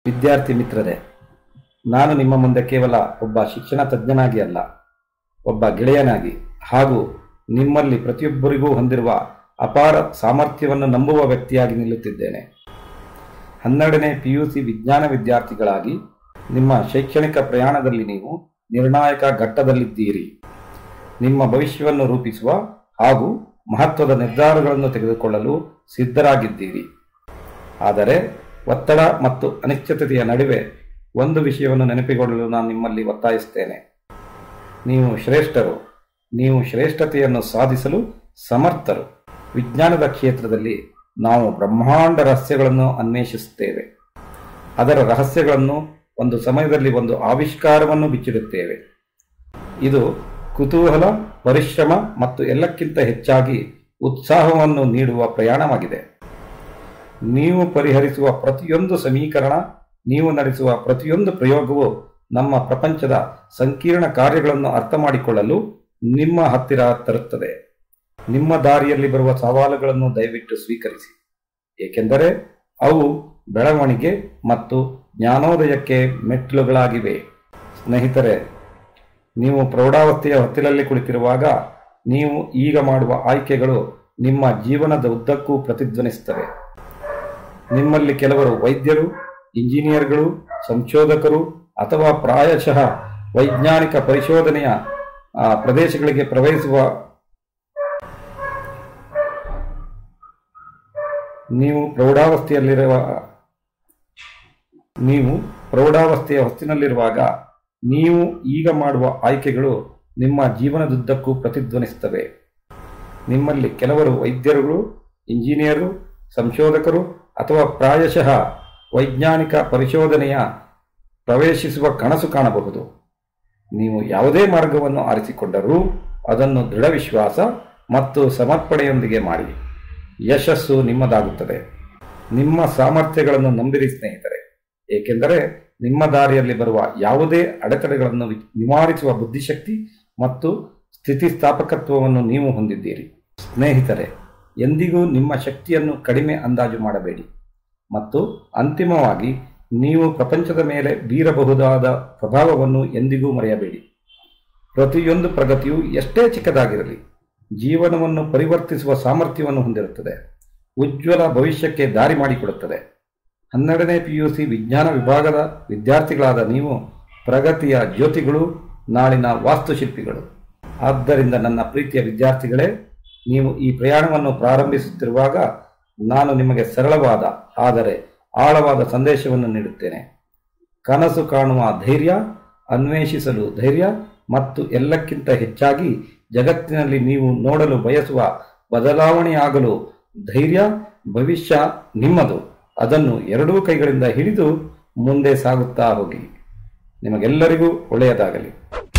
ವಿದ್ಯಾರ್ಥಿ ಮಿತ್ರರೇ ನಾನು ನಿಮ್ಮ ಮುಂದೆ ಕೇವಲ ಒಬ್ಬ ಶಿಕ್ಷಣ ತಜ್ಞನಾಗಿ ಅಲ್ಲ ಒಬ್ಬ ಗೆಳೆಯನಾಗಿ ಹಾಗೂ ನಿಮ್ಮಲ್ಲಿ ಪ್ರತಿಯೊಬ್ಬರಿಗೂ ಹೊಂದಿರುವ ಅಪಾರ ಸಾಮರ್ಥ್ಯವನ್ನು ನಂಬುವ ವ್ಯಕ್ತಿಯಾಗಿ ನಿಲ್ಲುತ್ತಿದ್ದೇನೆ ಹನ್ನೆರಡನೇ ಪಿಯುಸಿ ವಿಜ್ಞಾನ ವಿದ್ಯಾರ್ಥಿಗಳಾಗಿ ನಿಮ್ಮ ಶೈಕ್ಷಣಿಕ ಪ್ರಯಾಣದಲ್ಲಿ ನೀವು ನಿರ್ಣಾಯಕ ಘಟ್ಟದಲ್ಲಿದ್ದೀರಿ ನಿಮ್ಮ ಭವಿಷ್ಯವನ್ನು ರೂಪಿಸುವ ಹಾಗೂ ಮಹತ್ವದ ನಿರ್ಧಾರಗಳನ್ನು ತೆಗೆದುಕೊಳ್ಳಲು ಸಿದ್ಧರಾಗಿದ್ದೀರಿ ಆದರೆ ಒತ್ತಡ ಮತ್ತು ಅನಿಶ್ಚಿತತೆಯ ನಡುವೆ ಒಂದು ವಿಷಯವನ್ನು ನೆನಪಿಕೊಳ್ಳಲು ನಾನು ನಿಮ್ಮಲ್ಲಿ ಒತ್ತಾಯಿಸುತ್ತೇನೆ ನೀವು ಶ್ರೇಷ್ಠರು ನೀವು ಶ್ರೇಷ್ಠತೆಯನ್ನು ಸಾಧಿಸಲು ಸಮರ್ಥರು ವಿಜ್ಞಾನದ ಕ್ಷೇತ್ರದಲ್ಲಿ ನಾವು ಬ್ರಹ್ಮಾಂಡ ರಹಸ್ಯಗಳನ್ನು ಅನ್ವೇಷಿಸುತ್ತೇವೆ ಅದರ ರಹಸ್ಯಗಳನ್ನು ಒಂದು ಸಮಯದಲ್ಲಿ ಒಂದು ಆವಿಷ್ಕಾರವನ್ನು ಬಿಚ್ಚಿಡುತ್ತೇವೆ ಇದು ಕುತೂಹಲ ಪರಿಶ್ರಮ ಮತ್ತು ಎಲ್ಲಕ್ಕಿಂತ ಹೆಚ್ಚಾಗಿ ಉತ್ಸಾಹವನ್ನು ನೀಡುವ ಪ್ರಯಾಣವಾಗಿದೆ ನೀವು ಪರಿಹರಿಸುವ ಪ್ರತಿಯೊಂದು ಸಮೀಕರಣ ನೀವು ನಡೆಸುವ ಪ್ರತಿಯೊಂದು ಪ್ರಯೋಗವು ನಮ್ಮ ಪ್ರಪಂಚದ ಸಂಕೀರ್ಣ ಕಾರ್ಯಗಳನ್ನು ಅರ್ಥ ಮಾಡಿಕೊಳ್ಳಲು ನಿಮ್ಮ ಹತ್ತಿರ ತರುತ್ತದೆ ನಿಮ್ಮ ದಾರಿಯಲ್ಲಿ ಬರುವ ಸವಾಲುಗಳನ್ನು ದಯವಿಟ್ಟು ಸ್ವೀಕರಿಸಿ ಏಕೆಂದರೆ ಅವು ಬೆಳವಣಿಗೆ ಮತ್ತು ಜ್ಞಾನೋದಯಕ್ಕೆ ಮೆಟ್ಟಿಲುಗಳಾಗಿವೆ ಸ್ನೇಹಿತರೆ ನೀವು ಪ್ರೌಢಾವಸ್ಥೆಯ ಹೊತ್ತಿಲಲ್ಲಿ ಕುಳಿತಿರುವಾಗ ನೀವು ಈಗ ಮಾಡುವ ಆಯ್ಕೆಗಳು ನಿಮ್ಮ ಜೀವನದ ಉದ್ದಕ್ಕೂ ಪ್ರತಿಧ್ವನಿಸುತ್ತವೆ ನಿಮ್ಮಲ್ಲಿ ಕೆಲವರು ವೈದ್ಯರು ಇಂಜಿನಿಯರ್ಗಳು ಸಂಶೋಧಕರು ಅಥವಾ ಪ್ರಾಯಶಃ ವೈಜ್ಞಾನಿಕ ಪರಿಶೋಧನೆಯ ಆ, ಪ್ರದೇಶಗಳಿಗೆ ಪ್ರವೇಶಿಸುವ ನೀವು ಪ್ರೌಢಾವಸ್ಥೆಯಲ್ಲಿರುವ ನೀವು ಪ್ರೌಢಾವಸ್ಥೆಯ ಹೊತ್ತಿನಲ್ಲಿರುವಾಗ ನೀವು ಈಗ ಮಾಡುವ ಆಯ್ಕೆಗಳು ನಿಮ್ಮ ಜೀವನದುದ್ದಕ್ಕೂ ಪ್ರತಿಧ್ವನಿಸುತ್ತವೆ ನಿಮ್ಮಲ್ಲಿ ಕೆಲವರು ವೈದ್ಯರುಗಳು ಇಂಜಿನಿಯರು ಸಂಶೋಧಕರು ಅಥವಾ ಪ್ರಾಯಶಃ ವೈಜ್ಞಾನಿಕ ಪರಿಶೋಧನೆಯ ಪ್ರವೇಶಿಸುವ ಕನಸು ಕಾಣಬಹುದು ನೀವು ಯಾವುದೇ ಮಾರ್ಗವನ್ನು ಆರಿಸಿಕೊಂಡರೂ ಅದನ್ನು ದೃಢ ವಿಶ್ವಾಸ ಮತ್ತು ಸಮರ್ಪಣೆಯೊಂದಿಗೆ ಮಾಡಿ ಯಶಸ್ಸು ನಿಮ್ಮದಾಗುತ್ತದೆ ನಿಮ್ಮ ಸಾಮರ್ಥ್ಯಗಳನ್ನು ನಂಬಿರಿ ಸ್ನೇಹಿತರೆ ಏಕೆಂದರೆ ನಿಮ್ಮ ದಾರಿಯಲ್ಲಿ ಬರುವ ಯಾವುದೇ ಅಡೆತಡೆಗಳನ್ನು ವಿ- ನಿವಾರಿಸುವ ಬುದ್ಧಿಶಕ್ತಿ ಮತ್ತು ಸ್ಥಿತಿಸ್ಥಾಪಕತ್ವವನ್ನು ನೀವು ಹೊಂದಿದ್ದೀರಿ ಸ್ನೇಹಿತರೆ ಎಂದಿಗೂ ನಿಮ್ಮ ಶಕ್ತಿಯನ್ನು ಕಡಿಮೆ ಅಂದಾಜು ಮಾಡಬೇಡಿ ಮತ್ತು ಅಂತಿಮವಾಗಿ ನೀವು ಪ್ರಪಂಚದ ಮೇಲೆ ಬೀರಬಹುದಾದ ಪ್ರಭಾವವನ್ನು ಎಂದಿಗೂ ಮರೆಯಬೇಡಿ ಪ್ರತಿಯೊಂದು ಪ್ರಗತಿಯು ಎಷ್ಟೇ ಚಿಕ್ಕದಾಗಿರಲಿ ಜೀವನವನ್ನು ಪರಿವರ್ತಿಸುವ ಸಾಮರ್ಥ್ಯವನ್ನು ಹೊಂದಿರುತ್ತದೆ ಉಜ್ವಲ ಭವಿಷ್ಯಕ್ಕೆ ದಾರಿ ಮಾಡಿಕೊಡುತ್ತದೆ ಹನ್ನೆರಡನೇ ಪಿಯುಸಿ ವಿಜ್ಞಾನ ವಿಭಾಗದ ವಿದ್ಯಾರ್ಥಿಗಳಾದ ನೀವು ಪ್ರಗತಿಯ ಜ್ಯೋತಿಗಳು ನಾಳಿನ ವಾಸ್ತುಶಿಲ್ಪಿಗಳು ಆದ್ದರಿಂದ ನನ್ನ ಪ್ರೀತಿಯ ವಿದ್ಯಾರ್ಥಿಗಳೇ ನೀವು ಈ ಪ್ರಯಾಣವನ್ನು ಪ್ರಾರಂಭಿಸುತ್ತಿರುವಾಗ ನಾನು ನಿಮಗೆ ಸರಳವಾದ ಆದರೆ ಆಳವಾದ ಸಂದೇಶವನ್ನು ನೀಡುತ್ತೇನೆ ಕನಸು ಕಾಣುವ ಧೈರ್ಯ ಅನ್ವೇಷಿಸಲು ಧೈರ್ಯ ಮತ್ತು ಎಲ್ಲಕ್ಕಿಂತ ಹೆಚ್ಚಾಗಿ ಜಗತ್ತಿನಲ್ಲಿ ನೀವು ನೋಡಲು ಬಯಸುವ ಬದಲಾವಣೆಯಾಗಲು ಧೈರ್ಯ ಭವಿಷ್ಯ ನಿಮ್ಮದು ಅದನ್ನು ಎರಡೂ ಕೈಗಳಿಂದ ಹಿಡಿದು ಮುಂದೆ ಸಾಗುತ್ತಾ ಹೋಗಿ ನಿಮಗೆಲ್ಲರಿಗೂ ಒಳ್ಳೆಯದಾಗಲಿ